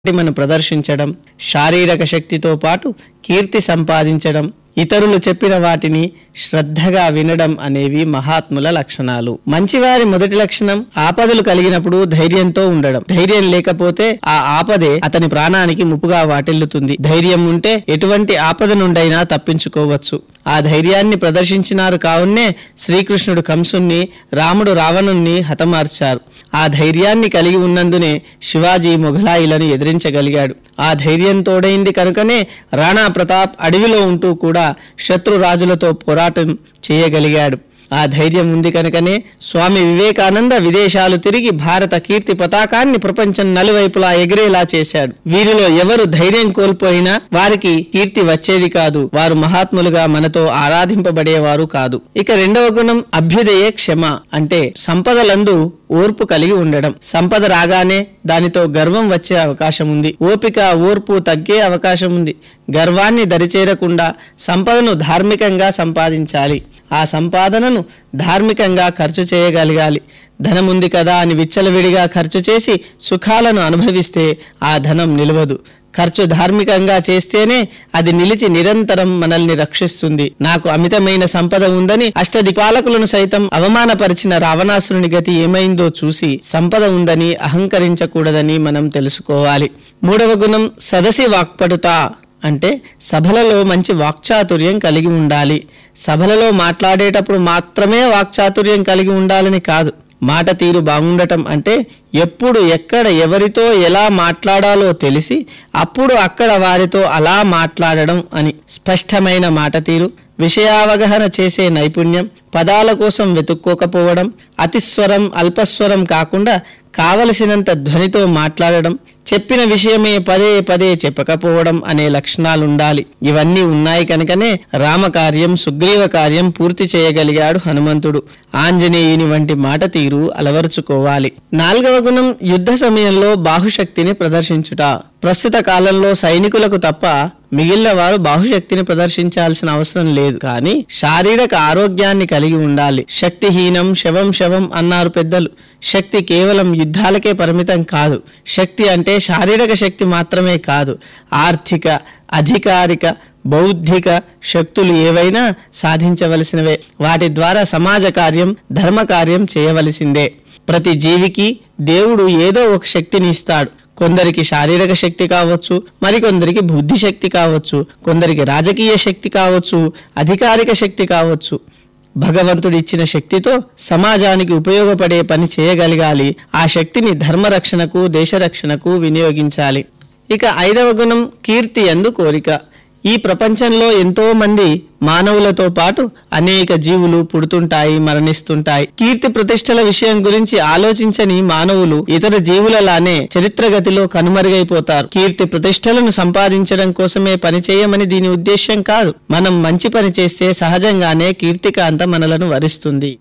ప్రతిమను ప్రదర్శించడం శారీరక శక్తితో పాటు కీర్తి సంపాదించడం ఇతరులు చెప్పిన వాటిని శ్రద్ధగా వినడం అనేవి మహాత్ముల లక్షణాలు మంచివారి మొదటి లక్షణం ఆపదలు కలిగినప్పుడు ధైర్యంతో ఉండడం ధైర్యం లేకపోతే ఆ ఆపదే అతని ప్రాణానికి ముప్పుగా వాటిల్లుతుంది ధైర్యం ఉంటే ఎటువంటి ఆపద నుండైనా తప్పించుకోవచ్చు ఆ ధైర్యాన్ని ప్రదర్శించినారు కావున్నే శ్రీకృష్ణుడు కంసుణ్ణి రాముడు రావణుణ్ణి హతమార్చారు ఆ ధైర్యాన్ని కలిగి ఉన్నందునే శివాజీ మొఘలాయిలను ఎదిరించగలిగాడు ఆ ధైర్యం తోడైంది కనుకనే రాణా ప్రతాప్ అడవిలో ఉంటూ కూడా శత్రు రాజులతో పోరాటం చేయగలిగాడు ఆ ధైర్యం ఉంది కనుకనే స్వామి వివేకానంద విదేశాలు తిరిగి భారత కీర్తి పతాకాన్ని ప్రపంచం నలువైపులా ఎగిరేలా చేశాడు వీరిలో ఎవరు ధైర్యం కోల్పోయినా వారికి కీర్తి వచ్చేది కాదు వారు మహాత్ములుగా మనతో ఆరాధింపబడేవారు కాదు ఇక రెండవ గుణం అభ్యుదయే క్షమ అంటే సంపదలందు ఓర్పు కలిగి ఉండడం సంపద రాగానే దానితో గర్వం వచ్చే అవకాశం ఉంది ఓపిక ఓర్పు తగ్గే అవకాశం ఉంది గర్వాన్ని దరిచేరకుండా సంపదను ధార్మికంగా సంపాదించాలి ఆ సంపాదనను ధార్మికంగా ఖర్చు చేయగలగాలి ధనముంది కదా అని విచ్చలవిడిగా ఖర్చు చేసి సుఖాలను అనుభవిస్తే ఆ ధనం నిలవదు ఖర్చు ధార్మికంగా చేస్తేనే అది నిలిచి నిరంతరం మనల్ని రక్షిస్తుంది నాకు అమితమైన సంపద ఉందని అష్టదిపాలకులను సైతం అవమానపరిచిన రావణాసురుని గతి ఏమైందో చూసి సంపద ఉందని అహంకరించకూడదని మనం తెలుసుకోవాలి మూడవ గుణం సదసి వాక్పటుత అంటే సభలలో మంచి వాక్చాతుర్యం కలిగి ఉండాలి సభలలో మాట్లాడేటప్పుడు మాత్రమే వాక్చాతుర్యం కలిగి ఉండాలని కాదు మాట తీరు బాగుండటం అంటే ఎప్పుడు ఎక్కడ ఎవరితో ఎలా మాట్లాడాలో తెలిసి అప్పుడు అక్కడ వారితో అలా మాట్లాడడం అని స్పష్టమైన మాట తీరు విషయావగాహన చేసే నైపుణ్యం పదాల కోసం వెతుక్కోకపోవడం అతిస్వరం అల్పస్వరం కాకుండా కావలసినంత ధ్వనితో మాట్లాడడం చెప్పిన విషయమే పదే పదే చెప్పకపోవడం అనే లక్షణాలుండాలి ఇవన్నీ ఉన్నాయి కనుకనే రామకార్యం సుగ్రీవ కార్యం పూర్తి చేయగలిగాడు హనుమంతుడు ఆంజనేయుని వంటి మాట తీరు అలవరుచుకోవాలి నాలుగవ గుణం యుద్ధ సమయంలో బాహుశక్తిని ప్రదర్శించుట ప్రస్తుత కాలంలో సైనికులకు తప్ప మిగిలిన వారు బాహుశక్తిని ప్రదర్శించాల్సిన అవసరం లేదు కానీ శారీరక ఆరోగ్యాన్ని కలిగి ఉండాలి శక్తిహీనం శవం శవం అన్నారు పెద్దలు శక్తి కేవలం యుద్ధాలకే పరిమితం కాదు శక్తి అంటే శారీరక శక్తి మాత్రమే కాదు ఆర్థిక అధికారిక బౌద్ధిక శక్తులు ఏవైనా సాధించవలసినవే వాటి ద్వారా సమాజ కార్యం ధర్మ కార్యం చేయవలసిందే ప్రతి జీవికి దేవుడు ఏదో ఒక శక్తిని ఇస్తాడు కొందరికి శారీరక శక్తి కావచ్చు మరికొందరికి బుద్ధి శక్తి కావచ్చు కొందరికి రాజకీయ శక్తి కావచ్చు అధికారిక శక్తి కావచ్చు భగవంతుడు ఇచ్చిన శక్తితో సమాజానికి ఉపయోగపడే పని చేయగలగాలి ఆ శక్తిని ధర్మరక్షణకు దేశరక్షణకు వినియోగించాలి ఇక ఐదవ గుణం కీర్తి ఎందు కోరిక ఈ ప్రపంచంలో ఎంతో మంది మానవులతో పాటు అనేక జీవులు పుడుతుంటాయి మరణిస్తుంటాయి కీర్తి ప్రతిష్టల విషయం గురించి ఆలోచించని మానవులు ఇతర జీవులలానే చరిత్రగతిలో కనుమరుగైపోతారు కీర్తి ప్రతిష్టలను సంపాదించడం కోసమే పని చేయమని దీని ఉద్దేశ్యం కాదు మనం మంచి పని చేస్తే సహజంగానే కీర్తికాంత మనలను వరిస్తుంది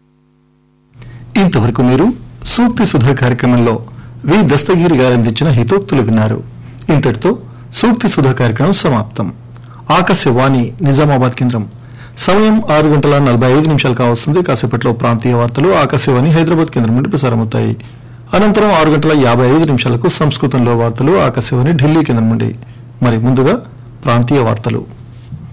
ఇంతవరకు మీరు సూక్తి సుధా కార్యక్రమంలో వి దస్తగిరి గారు అందించిన హితోక్తులు విన్నారు ఇంతటితో సూక్తి సుధా కార్యక్రమం సమాప్తం ఆకాశవాణి నిజామాబాద్ కేంద్రం సమయం ఆరు గంటల నలభై ఐదు నిమిషాలు కావస్తుంది కాసేపట్లో ప్రాంతీయ వార్తలు ఆకాశవాణి హైదరాబాద్ కేంద్రం నుండి ప్రసారమవుతాయి అనంతరం ఆరు గంటల యాభై ఐదు నిమిషాలకు సంస్కృతంలో వార్తలు ఆకాశవాణి ఢిల్లీ కేంద్రం నుండి మరి ముందుగా ప్రాంతీయ వార్తలు